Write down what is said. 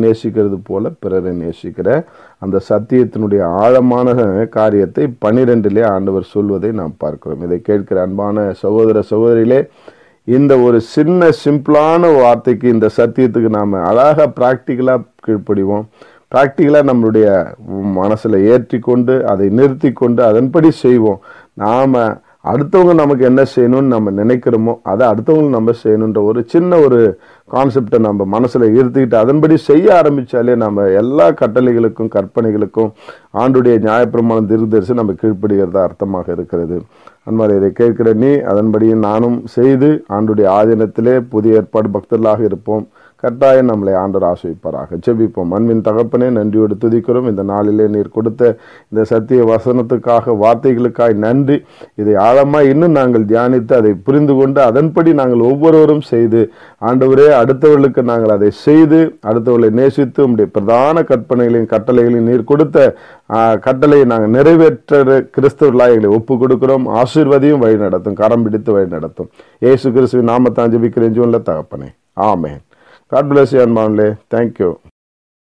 நேசிக்கிறது போல பிறரை நேசிக்கிற அந்த சத்தியத்தினுடைய ஆழமான காரியத்தை பனிரெண்டிலே ஆண்டவர் சொல்வதை நாம் பார்க்கிறோம் இதை கேட்கிற அன்பான சகோதர சகோதரிகளே இந்த ஒரு சின்ன சிம்பிளான வார்த்தைக்கு இந்த சத்தியத்துக்கு நாம் அழகாக ப்ராக்டிக்கலாக கீழ்ப்படிவோம் ப்ராக்டிக்கலாக நம்மளுடைய மனசில் ஏற்றி கொண்டு அதை நிறுத்தி கொண்டு அதன்படி செய்வோம் நாம் அடுத்தவங்க நமக்கு என்ன செய்யணும்னு நம்ம நினைக்கிறோமோ அதை அடுத்தவங்களுக்கு நம்ம செய்யணுன்ற ஒரு சின்ன ஒரு கான்செப்டை நம்ம மனசில் இருத்திக்கிட்டு அதன்படி செய்ய ஆரம்பித்தாலே நம்ம எல்லா கட்டளைகளுக்கும் கற்பனைகளுக்கும் ஆண்டுடைய நியாயப்பிரமாணம் திருதரிசி நம்ம கீழ்ப்படுகிறதா அர்த்தமாக இருக்கிறது அன்பாரி இதை கேட்கிற நீ அதன்படி நானும் செய்து ஆண்டுடைய ஆதீனத்திலே புதிய ஏற்பாடு பக்தர்களாக இருப்போம் கட்டாயம் நம்மளை ஆண்டவர் ஆசிரிப்பாராக ஜெபிப்போம் அன்பின் தகப்பனே நன்றியோடு துதிக்கிறோம் இந்த நாளிலே நீர் கொடுத்த இந்த சத்திய வசனத்துக்காக வார்த்தைகளுக்காய் நன்றி இதை ஆழமாக இன்னும் நாங்கள் தியானித்து அதை புரிந்து கொண்டு அதன்படி நாங்கள் ஒவ்வொருவரும் செய்து ஆண்டவரே அடுத்தவர்களுக்கு நாங்கள் அதை செய்து அடுத்தவர்களை நேசித்து உம்முடைய பிரதான கற்பனைகளையும் கட்டளைகளையும் நீர் கொடுத்த ஆ, கட்டளையை நாங்கள் நிறைவேற்ற கிறிஸ்தவர்களாக எங்களை ஒப்பு கொடுக்கிறோம் ஆசீர்வதியும் வழி நடத்தும் கரம் பிடித்து வழி நடத்தும் ஏசு கிறிஸ்துவின் நாமத்தான் ஜெபிக்கிறேன் ஜீவனில் தகப்பனே ஆமேன் காட் பிளஸ் யூ அன்பான்லே தேங்க்யூ